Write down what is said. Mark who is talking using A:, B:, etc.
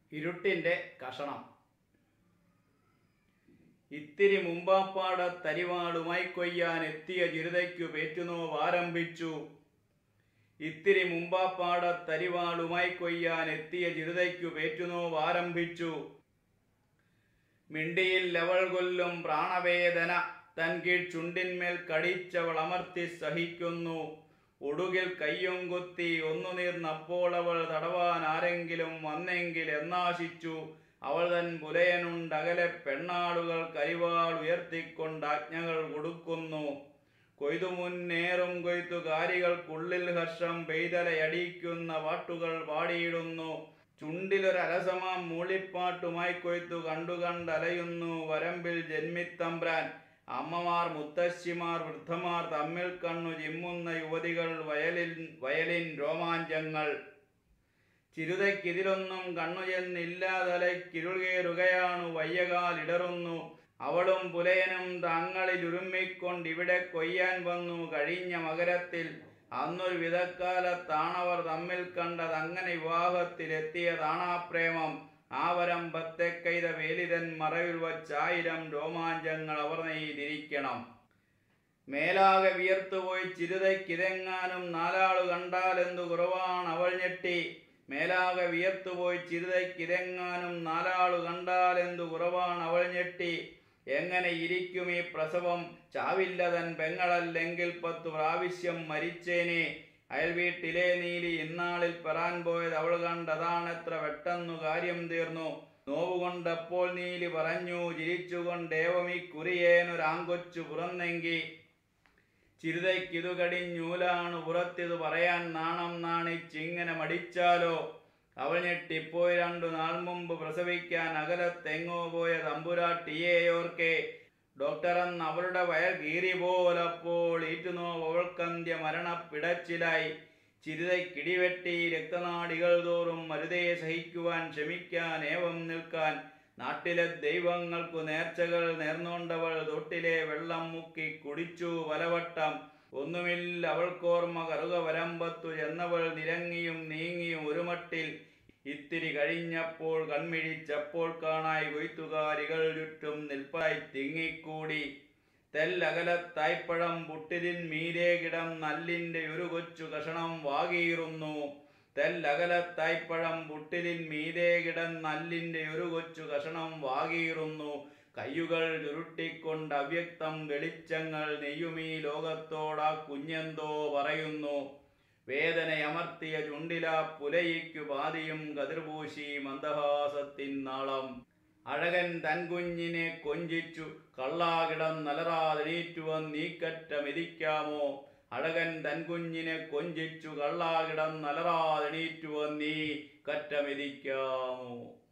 A: ഇരുട്ടിൻ്റെ കഷണം ഇത്തിരി മുമ്പാപ്പാട തരിവാളുമായി കൊയ്യാൻ എത്തിയ ചിരുതയ്ക്കു പേറ്റുനോവ് ആരംഭിച്ചു ഇത്തിരി മുമ്പാപ്പാട തരിവാളുമായി കൊയ്യാൻ എത്തിയ ചിരുതയ്ക്കു പേറ്റുനോവ് ആരംഭിച്ചു മിണ്ടിയിൽ അവൾ കൊല്ലും പ്രാണവേദന തൻ കീഴ് ചുണ്ടിന്മേൽ കടിച്ചവൾ അമർത്തി സഹിക്കുന്നു ഒടുകിൽ കയ്യും കുത്തി ഒന്നു നീർന്നപ്പോൾ അവൾ തടവാൻ ആരെങ്കിലും വന്നെങ്കിൽ എന്നാശിച്ചു അവൾ തൻ പുലയനുണ്ടകലെ പെണ്ണാളുകൾ കരിവാൾ ഉയർത്തിക്കൊണ്ട് ആജ്ഞകൾ കൊടുക്കുന്നു കൊയ്തു മുന്നേറും കൊയ്ത്തു കാരികൾക്കുള്ളിൽ ഹർഷം പെയ്തലയടിക്കുന്ന പാട്ടുകൾ പാടിയിടുന്നു ചുണ്ടിലൊരലസമാം മൂളിപ്പാട്ടുമായി കൊയ്ത്തു കണ്ടു കണ്ടലയുന്നു വരമ്പിൽ ജന്മിത്തമ്പ്രാൻ അമ്മമാർ മുത്തശ്ശിമാർ വൃദ്ധമാർ തമ്മിൽ കണ്ണു ചിമ്മുന്ന യുവതികൾ വയലിൻ വയലിൻ രോമാഞ്ചങ്ങൾ ചിരുതയ്ക്കിതിലൊന്നും കണ്ണു ചെന്നില്ലാതലയ്ക്കിരുൾകേറുകയാണു വയ്യകാൽ ഇടറുന്നു അവളും പുലയനും തങ്ങളിലുരുമ്മിക്കൊണ്ട് ഇവിടെ കൊയ്യാൻ വന്നു കഴിഞ്ഞ മകരത്തിൽ അന്നൊരു വിധക്കാലത്താണവർ തമ്മിൽ കണ്ടത് അങ്ങനെ വിവാഹത്തിലെത്തിയതാണാപ്രേമം ആ വരമ്പത്തെ കൈത വേലിതൻ മറവിൽ വച്ചായിരം രോമാഞ്ചങ്ങൾ അവർ നെയ്തിരിക്കണം മേലാകെ വിയർത്തുപോയി ചിരുതയ്ക്കിതെങ്ങാനും നാലാളു കണ്ടാലെന്തു കുറവാണ് അവൾ ഞെട്ടി മേലാകെ വിയർത്തുപോയി ചിരുതയ്ക്കിതെങ്ങാനും നാലാളു കണ്ടാലെന്തു കുറവാണ് അവൾ ഞെട്ടി എങ്ങനെ ഇരിക്കും ഈ പ്രസവം ചാവില്ല തൻ പെങ്ങളല്ലെങ്കിൽ പത്തു പ്രാവശ്യം മരിച്ചേനെ അയൽവീട്ടിലെ നീലി ഇന്നാളിൽ പെറാൻ പോയത് അവൾ കണ്ടതാണെത്ര പെട്ടെന്നു കാര്യം തീർന്നു നോവുകൊണ്ടപ്പോൾ നീലി പറഞ്ഞു ചിരിച്ചുകൊണ്ടേവമീ കുറിയേനൊരാങ്കൊച്ചു പുറന്നെങ്കി ചിരുതയ്ക്കിതു കടിഞ്ഞൂലാണ് പുറത്തിതു പറയാൻ നാണം നാണിച്ചിങ്ങനെ മടിച്ചാലോ അവൾ ഞെട്ടിപ്പോയി രണ്ടു നാൾ മുമ്പ് പ്രസവിക്കാൻ അകലത്തെങ്ങോ പോയ തമ്പുരാട്ടിയേയോർക്കെ ഡോക്ടറന്ന് അവളുടെ വയർ കീറി പോലപ്പോൾ ഈറ്റുനോ അവൾക്കന്ത്യ മരണപ്പിടച്ചിലായി ചിരുതയ്ക്കിടിവെട്ടി രക്തനാടികൾ തോറും മരുതേ സഹിക്കുവാൻ ക്ഷമിക്കാൻ ഏവം നിൽക്കാൻ നാട്ടിലെ ദൈവങ്ങൾക്കു നേർച്ചകൾ നേർന്നോണ്ടവൾ തൊട്ടിലെ വെള്ളം മുക്കി കുടിച്ചു പലവട്ടം ഒന്നുമില്ല അവൾക്കോർമ്മ കറുക വരമ്പത്തു ചെന്നവൾ നിരങ്ങിയും നീങ്ങിയും ഒരു മട്ടിൽ ഇത്തിരി കഴിഞ്ഞപ്പോൾ കൺമിഴിച്ചപ്പോൾ കാണായി കൊയ്ത്തുകാരികൾ ചുറ്റും നിൽപ്പായി തിങ്ങിക്കൂടി തെല്ലകലത്തായ്പഴം പുട്ടിലിൻ മീരേ കിടം നല്ലിന്റെ ഒരു കൊച്ചു കഷണം വാകിയിരുന്നു തെല്ലകലത്തായ്പഴം പുട്ടിലിൻ മീരേ കിടം നല്ലിന്റെ ഒരു കൊച്ചു കഷണം വാകിയിരുന്നു കയ്യുകൾ ചുരുട്ടിക്കൊണ്ട് അവ്യക്തം വെളിച്ചങ്ങൾ നെയ്യുമീ ലോകത്തോടാ കുഞ്ഞെന്തോ പറയുന്നു വേദനയമർത്തിയ ചുണ്ടില പുലയിക്കു പാതിയും കതിർപൂശി മന്ദഹാസത്തിൻ നാളം അഴകൻ തൻ കുഞ്ഞിനെ കൊഞ്ചിച്ചു കള്ളാകിടം നലറാതെണീറ്റുവൻ നീക്കറ്റ മെതിക്കാമോ അഴകൻ തൻ കുഞ്ഞിനെ കൊഞ്ചിച്ചു കള്ളാകിടം നലറാതെണീറ്റുവൻ നീ കറ്റ മെതിക്കാമോ